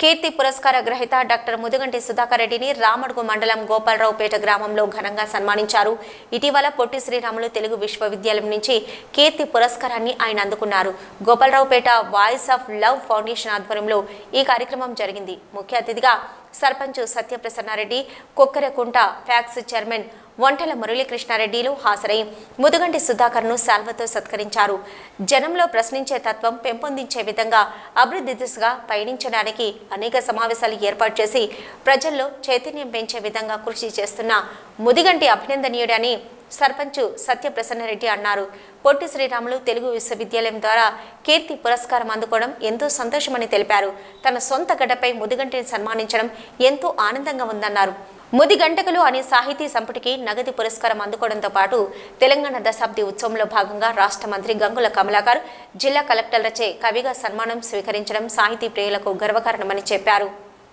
కీర్తి పురస్కార గ్రహీత డాక్టర్ ముదుగంటి సుధాకర్ రెడ్డిని రామడుగు మండలం గోపాలరావుపేట గ్రామంలో ఘనంగా సన్మానించారు ఇటీవల పొట్టి శ్రీరాములు తెలుగు విశ్వవిద్యాలయం నుంచి కీర్తి పురస్కారాన్ని ఆయన అందుకున్నారు Gopalaraopeta voice of love foundation ఆధ్వర్యంలో ఈ కార్యక్రమం జరిగింది ముఖ్య అతిథిగా సర్పంచ్ సత్యప్రసన్నారెడ్డి కొక్కరకుంట ఫ్యాక్స్ చైర్మన్ వంటల మురళీకృష్ణారెడ్డిలు హాజరై ముదుగంటి సుధాకర్ను శాల్వతో సత్కరించారు జనంలో ప్రశ్నించే తత్వం పెంపొందించే విధంగా అభివృద్ధి దిశగా పయనించడానికి అనేక సమావేశాలు ఏర్పాటు చేసి ప్రజల్లో చైతన్యం పెంచే విధంగా కృషి చేస్తున్న ముదిగంటి అభినందనీయుడని సర్పంచ్ సత్యప్రసన్నరెడ్డి అన్నారు పొట్టి శ్రీరాములు తెలుగు విశ్వవిద్యాలయం ద్వారా కీర్తి పురస్కారం అందుకోవడం ఎంతో సంతోషమని తెలిపారు తన సొంత గడ్డపై ముదిగంటిని సన్మానించడం ఎంతో ఆనందంగా ఉందన్నారు ముదిగంటకులు అనే సాహితీ సంపుటికి నగదు పురస్కారం అందుకోవడంతో పాటు తెలంగాణ దశాబ్ది ఉత్సవంలో భాగంగా రాష్ట్ర మంత్రి గంగుల కమలాకర్ జిల్లా కలెక్టర్లచే కవిగా సన్మానం స్వీకరించడం సాహితీ ప్రియులకు గర్వకారణమని చెప్పారు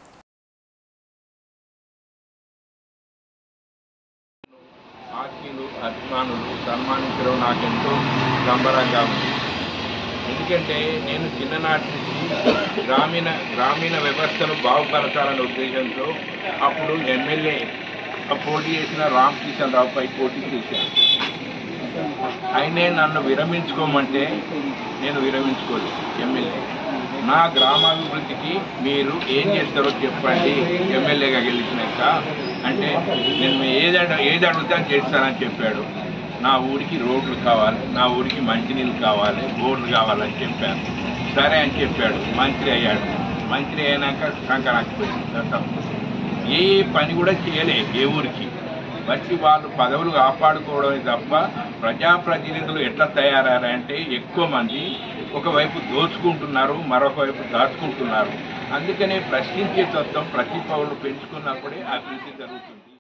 ఆత్మీయులు అభిమానులు సన్మానించడం నాకెంతో సంబరంగా ఉంది ఎందుకంటే నేను చిన్ననాటి నుంచి గ్రామీణ గ్రామీణ వ్యవస్థను బాగుపరచాలనే ఉద్దేశంతో అప్పుడు ఎమ్మెల్యే పోటీ చేసిన రామ్ కిషన్ రావుపై పోటీ చేశాను ఆయనే నన్ను విరమించుకోమంటే నేను విరమించుకోలేదు ఎమ్మెల్యే నా గ్రామాభివృద్ధికి మీరు ఏం చేస్తారో చెప్పండి ఎమ్మెల్యేగా గెలిచినాక అంటే నేను ఏది అడ- ఏది అడిగితే అది చేస్తానని చెప్పాడు నా ఊరికి రోడ్లు కావాలి నా ఊరికి మంచినీళ్ళు కావాలి బోర్లు కావాలని చెప్పాను సరే అని చెప్పాడు మంత్రి అయ్యాడు మంత్రి అయినాక సంక్రాంతి పోయింది తప్పు ఏ పని కూడా చేయలే ఏ ఊరికి వచ్చి వాళ్ళు పదవులు కాపాడుకోవడమే తప్ప ప్రజాప్రతినిధులు ఎట్లా తయారయ్యారంటే ఎక్కువ మంది ఒకవైపు దోచుకుంటున్నారు మరొక వైపు దాచుకుంటున్నారు అందుకనే ప్రశ్నించే తత్వం ప్రతి పౌరులు పెంచుకున్నప్పుడే అభివృద్ధి జరుగుతుంది